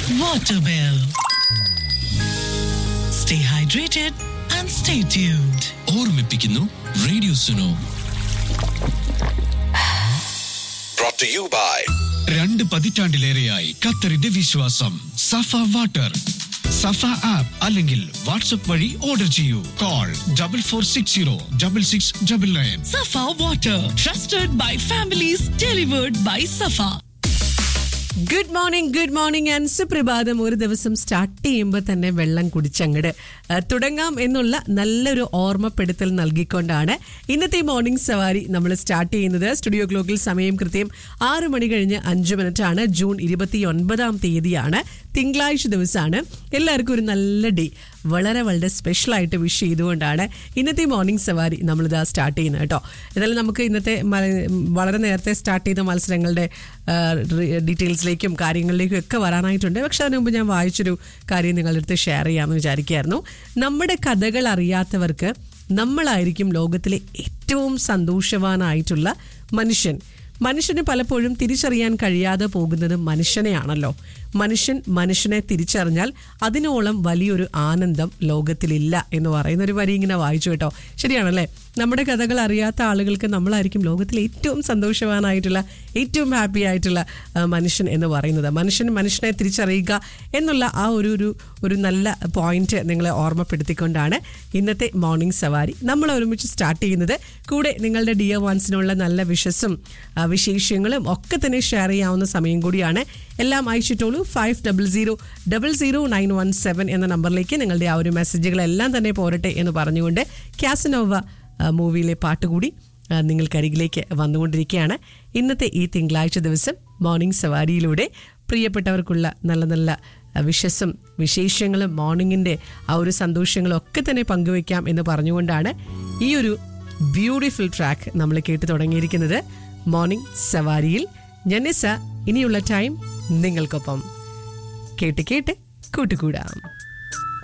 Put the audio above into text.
water bill. Stay hydrated and stay tuned. ഓർമ്മിപ്പിക്കുന്നു radio Suno brought to you by രണ്ട് പതിറ്റാണ്ടിലേറെയായി ഖത്തറിന്റെ വിശ്വാസം സഫ വാട്ടർ സഫ ആപ്പ് അല്ലെങ്കിൽ വാട്സ്ആപ്പ് വഴി ഓർഡർ ചെയ്യൂ call double four six zero double six double nine Safa water, trusted by families, delivered by Safa. Good morning good morning and സുപ്രഭാതം ഒരു ദിവസം സ്റ്റാർട്ട് ചെയ്യുമ്പോൾ തന്നെ വെള്ളം കുടിച്ചങ്ങട് ആ, തുടങ്ങാം എന്നുള്ള നല്ലൊരു ഓർമ്മപ്പെടുത്തൽ നൽകിക്കൊണ്ടാണ് ഇന്നത്തെ മോർണിംഗ് സവാരി നമ്മൾ സ്റ്റാർട്ട് ചെയ്യുന്നത് സ്റ്റുഡിയോ ക്ലോക്കിൽ സമയം കൃത്യം ആറ് മണി കഴിഞ്ഞ് അഞ്ച് മിനിറ്റ് ആണ് ജൂൺ ഇരുപത്തി ഒൻപതാം തീയതിയാണ് തിങ്കളാഴ്ച ദിവസമാണ് എല്ലാവർക്കും ഒരു നല്ല ഡേ വളരെ വളരെ സ്പെഷ്യൽ ആയിട്ട് വിഷ് ചെയ്തുകൊണ്ടാണ് ഇന്നത്തെ മോർണിംഗ് സവാരി നമ്മളിതാ സ്റ്റാർട്ട് ചെയ്യുന്നത് കേട്ടോ എന്നാലും നമുക്ക് ഇന്നത്തെ മ- വളരെ നേരത്തെ സ്റ്റാർട്ട് ചെയ്ത മത്സരങ്ങളുടെ ഡീറ്റെയിൽസിലേക്കും കാര്യങ്ങളിലേക്കും ഒക്കെ വരാനായിട്ടുണ്ട് പക്ഷെ അതിന് മുമ്പ് ഞാൻ വായിച്ചൊരു കാര്യം നിങ്ങളുടെ അടുത്ത് ഷെയർ ചെയ്യാമെന്ന് വിചാരിക്കുകയായിരുന്നു നമ്മുടെ കഥകൾ അറിയാത്തവർക്ക് നമ്മളായിരിക്കും ലോകത്തിലെ ഏറ്റവും സന്തോഷവാനായിട്ടുള്ള മനുഷ്യൻ മനുഷ്യന് പലപ്പോഴും തിരിച്ചറിയാൻ കഴിയാതെ പോകുന്നത് മനുഷ്യനെയാണല്ലോ മനുഷ്യൻ മനുഷ്യനെ തിരിച്ചറിഞ്ഞാൽ അതിനോളം വലിയൊരു ആനന്ദം ലോകത്തിലില്ല എന്ന് പറയുന്ന ഒരു വരി ഇങ്ങനെ വായിച്ചു കേട്ടോ ശരിയാണല്ലേ നമ്മുടെ കഥകൾ അറിയാത്ത ആളുകൾക്ക് നമ്മളായിരിക്കും ലോകത്തിലെ ഏറ്റവും സന്തോഷവാനായിട്ടുള്ള ഏറ്റവും ഹാപ്പി ആയിട്ടുള്ള ആ, മനുഷ്യൻ എന്ന് പറയുന്നത് മനുഷ്യൻ മനുഷ്യനെ തിരിച്ചറിയുക എന്നുള്ള ആ ഒരു ഒരു ഒരു നല്ല പോയിന്റ് നിങ്ങളെ ഓർമ്മപ്പെടുത്തിക്കൊണ്ടാണ് ഇന്നത്തെ മോർണിംഗ് സവാരി നമ്മൾ ഒരുമിച്ച് സ്റ്റാർട്ട് ചെയ്യുന്നത് കൂടെ നിങ്ങളുടെ ഡിയർ വൺസിനുള്ള നല്ല വിഷസും ആ, വിശേഷങ്ങളും ഒക്കെ തന്നെ ഷെയർ ചെയ്യാവുന്ന സമയം കൂടിയാണ് എല്ലാം അയച്ചിട്ടോളൂ five double zero double zero nine one seven എന്ന നമ്പറിലേക്ക് നിങ്ങളുടെ ആ ഒരു മെസ്സേജുകളെല്ലാം തന്നെ പോരട്ടെ എന്ന് പറഞ്ഞുകൊണ്ട് ക്യാസനോവ ആ, മൂവിയിലെ പാട്ടുകൂടി ആ, നിങ്ങൾക്കരികിലേക്ക് വന്നുകൊണ്ടിരിക്കുകയാണ് ഇന്നത്തെ ഈ തിങ്കളാഴ്ച ദിവസം മോർണിംഗ് സവാരിയിലൂടെ പ്രിയപ്പെട്ടവർക്കുള്ള നല്ല നല്ല ആ, വിഷസും വിശേഷങ്ങളും മോർണിംഗിൻ്റെ ആ ഒരു സന്തോഷങ്ങളും ഒക്കെ തന്നെ പങ്കുവെക്കാം എന്ന് പറഞ്ഞുകൊണ്ടാണ് ഈ ഒരു ബ്യൂട്ടിഫുൾ ട്രാക്ക് നമ്മൾ കേട്ട് തുടങ്ങിയിരിക്കുന്നത് മോർണിംഗ് സവാരിയിൽ ജനിസ ഇനിയുള്ള ടൈം നിങ്ങൾക്കൊപ്പം കേട്ട് കേട്ട് കൂട്ടുകൂടാം